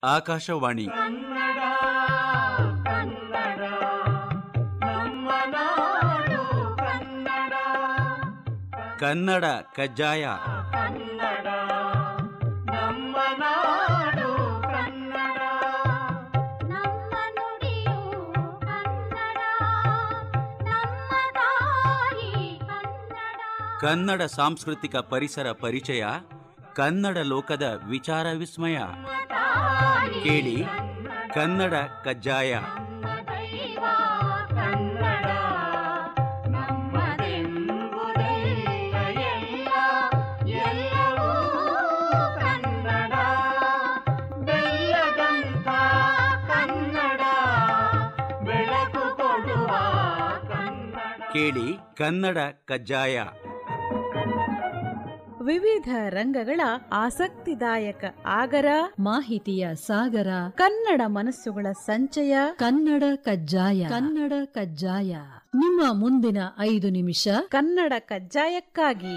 ಆಕಾಶವಾಣಿ ಕನ್ನಡ ಕನ್ನಡ ನಮ್ಮ ನಾಡು ಕನ್ನಡ ಕನ್ನಡ ಕಜ್ಜಾಯ ಕನ್ನಡ ನಮ್ಮ ನಾಡು ಕನ್ನಡ ನಮ್ಮ ನುಡಿಯು ಕನ್ನಡ ನಮ್ಮ ತಾಯಿ ಕನ್ನಡ ಕನ್ನಡ ಸಾಂಸ್ಕೃತಿಕ ಪರಿಸರ ಪರಿಚಯ ಕನ್ನಡ ಲೋಕದ ವಿಚಾರ ವಿಸ್ಮಯ ತಾಯಿ ಕೇಳಿ ಕನ್ನಡ ಕಜ್ಜಾಯ ನಮ್ಮ ದೈವ ಕನ್ನಡ ನಮ್ಮದೆಂಬುದೆಲ್ಲ ಎಲ್ಲ ಎಲ್ಲವೂ ಕನ್ನಡ ಬೆಲ್ಲದಂಥ ಕನ್ನಡ ಬೆಳಕು ಕೊಡುವ ಕನ್ನಡ ಕೇಳಿ ಕನ್ನಡ ಕಜ್ಜಾಯ ವಿವಿಧ ರಂಗಗಳ ಆಸಕ್ತಿದಾಯಕ ಆಗರ ಮಾಹಿತಿಯ ಸಾಗರ ಕನ್ನಡ ಮನಸ್ಸುಗಳ ಸಂಚಯ ಕನ್ನಡ ಕಜ್ಜಾಯ ಕನ್ನಡ ಕಜ್ಜಾಯ ನಿಮ್ಮ ಮುಂದಿನ ಐದು ನಿಮಿಷ ಕನ್ನಡ ಕಜ್ಜಾಯಕ್ಕಾಗಿ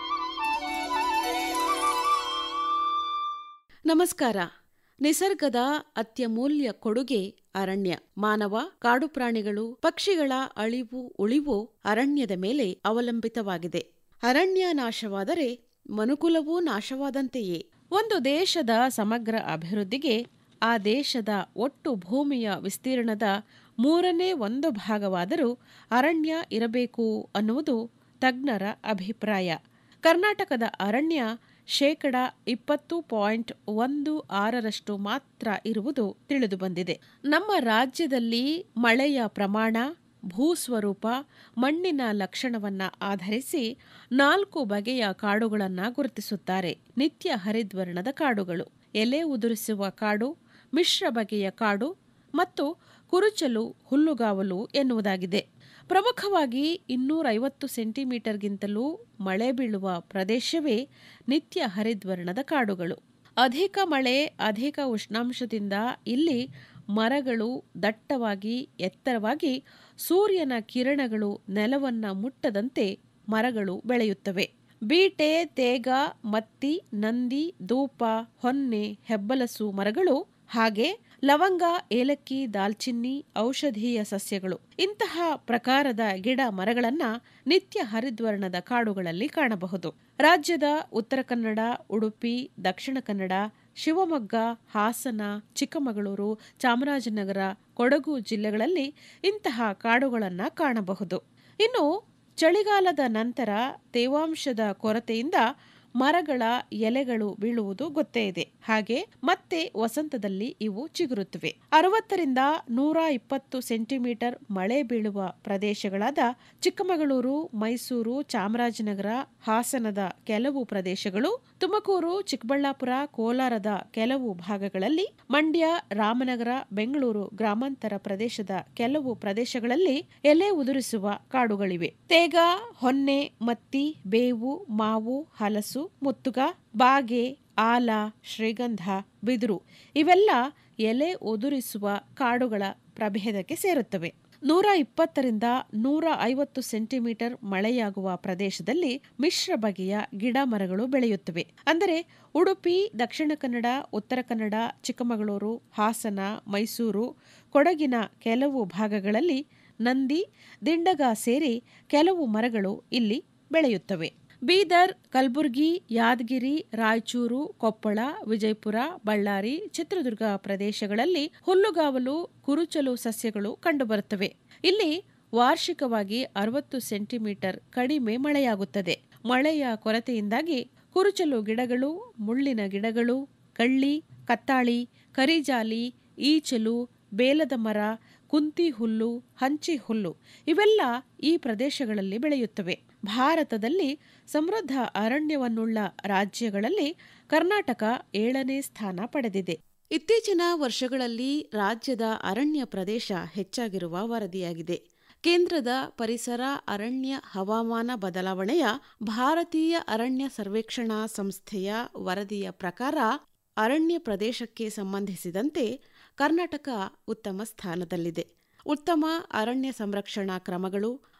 ನಮಸ್ಕಾರ ನಿಸರ್ಗದ ಅತ್ಯಮೂಲ್ಯ ಕೊಡುಗೆ ಅರಣ್ಯ ಮಾನವ ಕಾಡು ಪ್ರಾಣಿಗಳು ಪಕ್ಷಿಗಳ ಅಳಿವು ಉಳಿವು ಅರಣ್ಯದ ಮೇಲೆ ಅವಲಂಬಿತವಾಗಿದೆ ಅರಣ್ಯ ನಾಶವಾದರೆ ಮನುಕುಲವೂ ನಾಶವಾದಂತೆಯೇ ಒಂದು ದೇಶದ ಸಮಗ್ರ ಅಭಿವೃದ್ಧಿಗೆ ಆ ದೇಶದ ಒಟ್ಟು ಭೂಮಿಯ ವಿಸ್ತೀರ್ಣದ ಮೂರನೇ ಒಂದು ಭಾಗವಾದರೂ ಅರಣ್ಯ ಇರಬೇಕು ಅನ್ನುವುದು ತಜ್ಞರ ಅಭಿಪ್ರಾಯ ಕರ್ನಾಟಕದ ಅರಣ್ಯ ಶೇಕಡ ಇಪ್ಪತ್ತು ಪಾಯಿಂಟ್ ಒಂದು ಆರರಷ್ಟು ಮಾತ್ರ ಇರುವುದು ತಿಳಿದುಬಂದಿದೆ ನಮ್ಮ ರಾಜ್ಯದಲ್ಲಿ ಮಳೆಯ ಪ್ರಮಾಣ ಭೂಸ್ವರೂಪ ಮಣ್ಣಿನ ಲಕ್ಷಣವನ್ನ ಆಧರಿಸಿ ನಾಲ್ಕು ಬಗೆಯ ಕಾಡುಗಳನ್ನು ಗುರುತಿಸುತ್ತಾರೆ ನಿತ್ಯ ಹರಿದ್ವರ್ಣದ ಕಾಡುಗಳು ಎಲೆ ಉದುರಿಸುವ ಕಾಡು ಮಿಶ್ರ ಬಗೆಯ ಕಾಡು ಮತ್ತು ಕುರುಚಲು ಹುಲ್ಲುಗಾವಲು ಎನ್ನುವುದಾಗಿದೆ ಪ್ರಮುಖವಾಗಿ ಇನ್ನೂರೈವತ್ತು ಸೆಂಟಿಮೀಟರ್ಗಿಂತಲೂ ಮಳೆ ಬೀಳುವ ಪ್ರದೇಶವೇ ನಿತ್ಯ ಹರಿದ್ವರ್ಣದ ಕಾಡುಗಳು ಅಧಿಕ ಮಳೆ ಅಧಿಕ ಉಷ್ಣಾಂಶದಿಂದ ಇಲ್ಲಿ ಮರಗಳು ದಟ್ಟವಾಗಿ ಎತ್ತರವಾಗಿ ಸೂರ್ಯನ ಕಿರಣಗಳು ನೆಲವನ್ನ ಮುಟ್ಟದಂತೆ ಮರಗಳು ಬೆಳೆಯುತ್ತವೆ ಬೀಟೆ ತೇಗ ಮತ್ತಿ ನಂದಿ ಧೂಪ ಹೊನ್ನೆ ಹೆಬ್ಬಲಸು ಮರಗಳು ಹಾಗೆ ಲವಂಗ ಏಲಕ್ಕಿ ದಾಲ್ಚಿನ್ನಿ ಔಷಧೀಯ ಸಸ್ಯಗಳು ಇಂತಹ ಪ್ರಕಾರದ ಗಿಡ ಮರಗಳನ್ನ ನಿತ್ಯ ಹರಿದ್ವರ್ಣದ ಕಾಡುಗಳಲ್ಲಿ ಕಾಣಬಹುದು ರಾಜ್ಯದ ಉತ್ತರ ಕನ್ನಡ ಉಡುಪಿ ದಕ್ಷಿಣ ಕನ್ನಡ ಶಿವಮೊಗ್ಗ ಹಾಸನ ಚಿಕ್ಕಮಗಳೂರು ಚಾಮರಾಜನಗರ ಕೊಡಗು ಜಿಲ್ಲೆಗಳಲ್ಲಿ ಇಂತಹ ಕಾಡುಗಳನ್ನ ಕಾಣಬಹುದು ಇನ್ನು ಚಳಿಗಾಲದ ನಂತರ ತೇವಾಂಶದ ಕೊರತೆಯಿಂದ ಮರಗಳ ಎಲೆಗಳು ಬೀಳುವುದು ಗೊತ್ತೇ ಇದೆ ಹಾಗೆ ಮತ್ತೆ ವಸಂತದಲ್ಲಿ ಇವು ಚಿಗುರುತ್ತವೆ ಅರವತ್ತರಿಂದ ನೂರ ಇಪ್ಪತ್ತು ಸೆಂಟಿಮೀಟರ್ ಮಳೆ ಬೀಳುವ ಪ್ರದೇಶಗಳಾದ ಚಿಕ್ಕಮಗಳೂರು ಮೈಸೂರು ಚಾಮರಾಜನಗರ ಹಾಸನದ ಕೆಲವು ಪ್ರದೇಶಗಳು ತುಮಕೂರು ಚಿಕ್ಕಬಳ್ಳಾಪುರ ಕೋಲಾರದ ಕೆಲವು ಭಾಗಗಳಲ್ಲಿ ಮಂಡ್ಯ ರಾಮನಗರ ಬೆಂಗಳೂರು ಗ್ರಾಮಾಂತರ ಪ್ರದೇಶದ ಕೆಲವು ಪ್ರದೇಶಗಳಲ್ಲಿ ಎಲೆ ಉದುರಿಸುವ ಕಾಡುಗಳಿವೆ ತೇಗ ಹೊನ್ನೆ ಮತ್ತಿ ಬೇವು ಮಾವು ಹಲಸು ಮುತ್ತುಗ ಬಾಗೆ ಆಲ ಶ್ರೀಗಂಧ ಬಿದಿರು ಇವೆಲ್ಲ ಎಲೆ ಉದುರಿಸುವ ಕಾಡುಗಳ ಪ್ರಭೇದಕ್ಕೆ ಸೇರುತ್ತವೆ ನೂರ ಇಪ್ಪತ್ತರಿಂದ ನೂರ ಐವತ್ತು ಸೆಂಟಿಮೀಟರ್ ಮಳೆಯಾಗುವ ಪ್ರದೇಶದಲ್ಲಿ ಮಿಶ್ರ ಬಗೆಯ ಗಿಡ ಮರಗಳು ಬೆಳೆಯುತ್ತವೆ ಅಂದರೆ ಉಡುಪಿ ದಕ್ಷಿಣ ಕನ್ನಡ ಉತ್ತರ ಕನ್ನಡ ಚಿಕ್ಕಮಗಳೂರು ಹಾಸನ ಮೈಸೂರು ಕೊಡಗಿನ ಕೆಲವು ಭಾಗಗಳಲ್ಲಿ ನಂದಿ ದಿಂಡಗ ಸೇರಿ ಕೆಲವು ಮರಗಳು ಇಲ್ಲಿ ಬೆಳೆಯುತ್ತವೆ ಬೀದರ್ ಕಲಬುರಗಿ ಯಾದಗಿರಿ ರಾಯಚೂರು ಕೊಪ್ಪಳ ವಿಜಯಪುರ ಬಳ್ಳಾರಿ ಚಿತ್ರದುರ್ಗ ಪ್ರದೇಶಗಳಲ್ಲಿ ಹುಲ್ಲುಗಾವಲು ಕುರುಚಲು ಸಸ್ಯಗಳು ಕಂಡುಬರುತ್ತವೆ ಇಲ್ಲಿ ವಾರ್ಷಿಕವಾಗಿ ಅರವತ್ತು ಸೆಂಟಿಮೀಟರ್ ಕಡಿಮೆ ಮಳೆಯಾಗುತ್ತದೆ ಮಳೆಯ ಕೊರತೆಯಿಂದಾಗಿ ಕುರುಚಲು ಗಿಡಗಳು ಮುಳ್ಳಿನ ಗಿಡಗಳು ಕಳ್ಳಿ ಕತ್ತಾಳಿ ಕರಿಜಾಲಿ ಈಚಲು ಬೇಲದ ಮರ ಕುಂತಿ ಹುಲ್ಲು ಹಂಚಿ ಹುಲ್ಲು ಇವೆಲ್ಲ ಈ ಪ್ರದೇಶಗಳಲ್ಲಿ ಬೆಳೆಯುತ್ತವೆ ಭಾರತದಲ್ಲಿ ಸಮೃದ್ಧ ಅರಣ್ಯವನ್ನುಳ್ಳ ರಾಜ್ಯಗಳಲ್ಲಿ ಕರ್ನಾಟಕ ಏಳನೇ ಸ್ಥಾನ ಪಡೆದಿದೆ ಇತ್ತೀಚಿನ ವರ್ಷಗಳಲ್ಲಿ ರಾಜ್ಯದ ಅರಣ್ಯ ಪ್ರದೇಶ ಹೆಚ್ಚಾಗಿರುವ ವರದಿಯಾಗಿದೆ ಕೇಂದ್ರದ ಪರಿಸರ ಅರಣ್ಯ ಹವಾಮಾನ ಬದಲಾವಣೆಯ ಭಾರತೀಯ ಅರಣ್ಯ ಸರ್ವೇಕ್ಷಣಾ ಸಂಸ್ಥೆಯ ವರದಿಯ ಪ್ರಕಾರ ಅರಣ್ಯ ಪ್ರದೇಶಕ್ಕೆ ಸಂಬಂಧಿಸಿದಂತೆ ಕರ್ನಾಟಕ ಉತ್ತಮ ಸ್ಥಾನದಲ್ಲಿದೆ ಉತ್ತಮ ಅರಣ್ಯ ಸಂರಕ್ಷಣಾ ಕ್ರಮಗಳು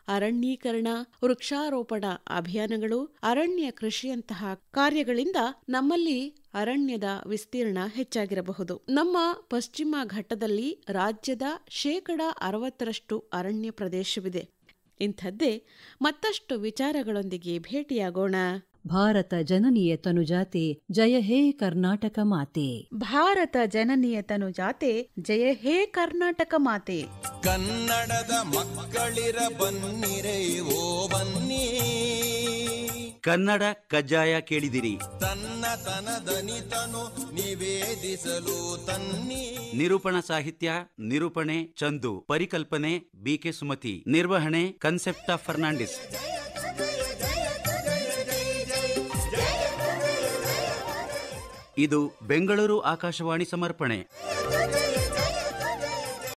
ಅರಣ್ಯೀಕರಣ ವೃಕ್ಷಾರೋಪಣ ಅಭಿಯಾನಗಳು ಅರಣ್ಯ ಕೃಷಿಯಂತಹ ಕಾರ್ಯಗಳಿಂದ ನಮ್ಮಲ್ಲಿ ಅರಣ್ಯದ ವಿಸ್ತೀರ್ಣ ಹೆಚ್ಚಾಗಿರಬಹುದು ನಮ್ಮ ಪಶ್ಚಿಮ ಘಟ್ಟದಲ್ಲಿ ರಾಜ್ಯದ ಶೇಕಡ ಅರವತ್ತರಷ್ಟು ಅರಣ್ಯ ಪ್ರದೇಶವಿದೆ ಇಂಥದ್ದೇ ಮತ್ತಷ್ಟು ವಿಚಾರಗಳೊಂದಿಗೆ ಭೇಟಿಯಾಗೋಣ ಭಾರತ ಜನನಿಯ ತನುಜಾತೆ ಜಯ ಹೇ ಕರ್ನಾಟಕ ಮಾತೆ ಭಾರತ ಜನನಿಯ ತನುಜಾತೆ ಜಯ ಹೇ ಕರ್ನಾಟಕ ಮಾತೆ ಕನ್ನಡದ ಮಕ್ಕಳಿರ ಬನ್ನಿರೆ ಓ ಬನ್ನಿ ಕನ್ನಡ ಕಜ್ಜಾಯ ಕೇಳಿದಿರಿ ತನ್ನ ತನದನಿತನು ನಿವೇದಿಸಲು ತನ್ನಿ ನಿರೂಪಣಾ ಸಾಹಿತ್ಯ ನಿರೂಪಣೆ ಚಂದು ಪರಿಕಲ್ಪನೆ ಬಿಕೆ ಸುಮತಿ ನಿರ್ವಹಣೆ ಕನ್ಸೆಪ್ಟ ಫರ್ನಾಂಡಿಸ್ ಇದು ಬೆಂಗಳೂರು ಆಕಾಶವಾಣಿ ಸಮರ್ಪಣೆ